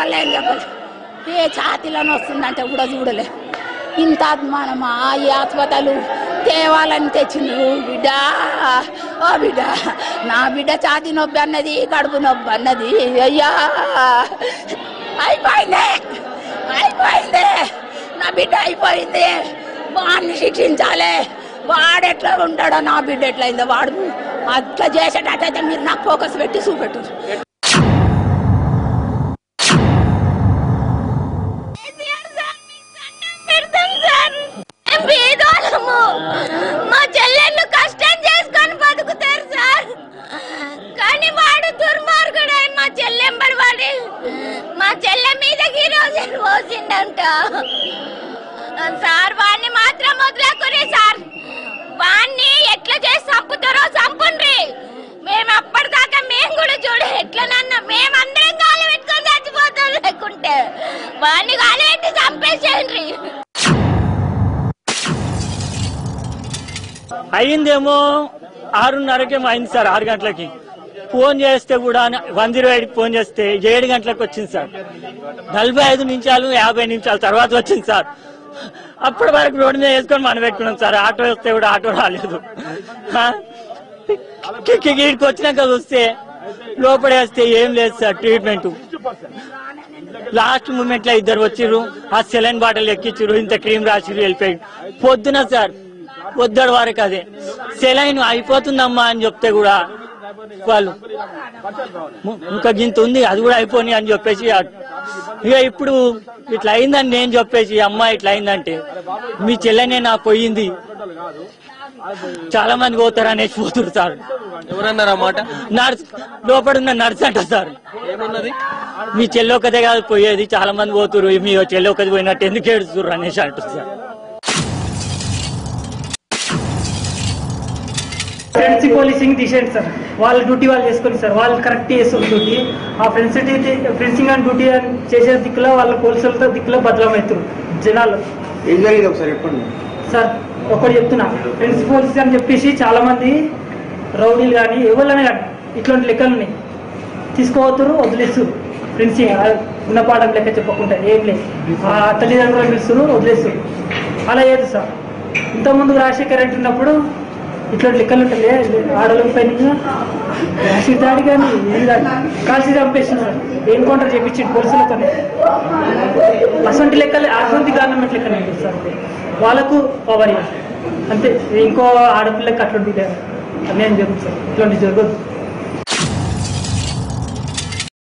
మళ్ళీ ఏం చెప్పాలి ఏ ఛాతీలోనే వస్తుందంటే కూడా చూడలే ఇంత అభిమానమా ఈ ఆత్మతలు తేవాలని తెచ్చిండ్రు బిడ్డ ఓ బిడ్డ నా బిడ్డ ఛాతీ నొప్పి అన్నది కడుపు నొప్పి అన్నది అయ్యా అయిపోయింది అయిపోయింది నా బిడ్డ అయిపోయింది వాడిని శిక్షించాలి వాడు ఎట్లా ఉంటాడో నా బిడ్డ ఎట్లయిందో వాడు అట్లా చేసేటట్టయితే మీరు నాకు ఫోకస్ పెట్టి చూపెట్టు పెడతాం సార్ మేము పేదోళ్ళము మా చెల్లెళ్ళు కష్టం చేసుకొని బతుకుతారు సార్ కానీ వాడు దుర్మార్గుడు మా చెల్లెంబడి వాడి మా చెల్లె మీదకి ఈ రోజు పోసిండంట సార్ వాడిని మాత్రం వదిలేకుని సార్ వాడిని ఎట్లా చేసి చంపుతారో చంపుండ్రి మేము అప్పటిదాకా మేము కూడా చూడ ఎట్లనన్నా మేమందరం కాలు పెట్టుకొని చచ్చిపోతాం లేకుంటే వాడిని కాలు పెట్టి చంపేసేయండి అయిందేమో ఆరున్నరకేమో అయింది సార్ ఆరు గంటలకి ఫోన్ చేస్తే కూడా వన్ జీరో ఎయిట్ ఫోన్ చేస్తే ఏడు గంటలకు వచ్చింది సార్ నలభై ఐదు నిమిషాలు యాభై నిమిషాల తర్వాత వచ్చింది సార్ అప్పటి వరకు రోడ్డు మీద వేసుకొని మనం పెట్టుకున్నాం సార్ ఆటో వస్తే కూడా ఆటో రాలేదు ఆ? కి- గీడికి వచ్చినాక చూస్తే లోపడేస్తే ఏం లేదు సార్ ట్రీట్మెంట్ లాస్ట్ మూమెంట్ లో ఇద్దరు వచ్చిర్రు ఆ సెలైన్ బాటిల్ ఎక్కించారు ఇంత క్రీమ్ రాసిరు వెళ్ళిపోయి పొద్దున సార్ పొద్దుడు వరకు అదే సెలైన్ అయిపోతుందమ్మా అని చెప్తే కూడా వాళ్ళు ము- ఇంకా గింత ఉంది అది కూడా అయిపోయి అని చెప్పేసి ఆ- ఇక ఇప్పుడు ఇట్లా అయిందని నేను చెప్పేసి అమ్మ ఇట్లా అయిందంటే మీ చెల్లెనే నా పోయింది చాలా మంది పోతారు అనేసి పోతురు సార్ ఎవరన్నారు ఆ మాట నర్స్ లోపల ఉన్న నర్స్ అంట సార్ ఏమన్నది మీ చెల్లి ఒక్కదే కాదు పోయేది చాలా మంది పోతురు మీ చెల్లి ఒక్కది పోయినట్టు ఎందుకు ఏడుస్తుర్రు అనేసి అంటారు సార్ ఫ్రెండ్స్ పోలీసింగ్ తీసేయండి సార్ వాళ్ళ డ్యూటీ వాళ్ళు చేసుకోండి సార్ వాళ్ళు కరెక్ట్ చేస్తారు డ్యూటీ ఆ ఫ్రెండ్స్ ఫ్రెండ్సింగ్ అండ్ డ్యూటీ అని చేసే దిక్కులో వాళ్ళ పోలీసులతో దిక్కులో బదలమవుతారు జనాలు ఏం జరిగింది ఒకసారి చెప్పండి సార్ ఒకటి చెప్తున్నా ఫ్రెండ్స్ పోలీస్ అని చెప్పేసి చాలా మంది రౌడీలు కానీ ఎవరైనా కానీ ఇట్లాంటి లెక్కలు ఉన్నాయి తీసుకోవద్దురు వదిలేస్తారు ఫ్రెండ్సింగ్ ఉన్న పాఠం లెక్క చెప్పకుండా ఏం లేదు ఆ తల్లిదండ్రులు పిలుస్తారు వదిలేస్తారు అలా లేదు సార్ ఇంతకుముందు రాజశేఖర్ రెడ్డి ఉన్నప్పుడు ఇట్లాంటి లెక్కలు ఉంటాయి ఆడల పైన యాసిడ్ దాడి కానీ ఏం దాడి కాల్చి చంపేసింది సార్ ఏం కౌంటర్ చేపించింది పోలీసులతో అసంటి లెక్కలు అటువంటి గవర్నమెంట్ లెక్కలు ఉంటుంది సార్ వాళ్ళకు పవర్ అంతే ఇంకో ఆడపిల్లకి అట్లాంటి అన్యాయం జరుగుతుంది సార్ ఇట్లాంటి జరగదు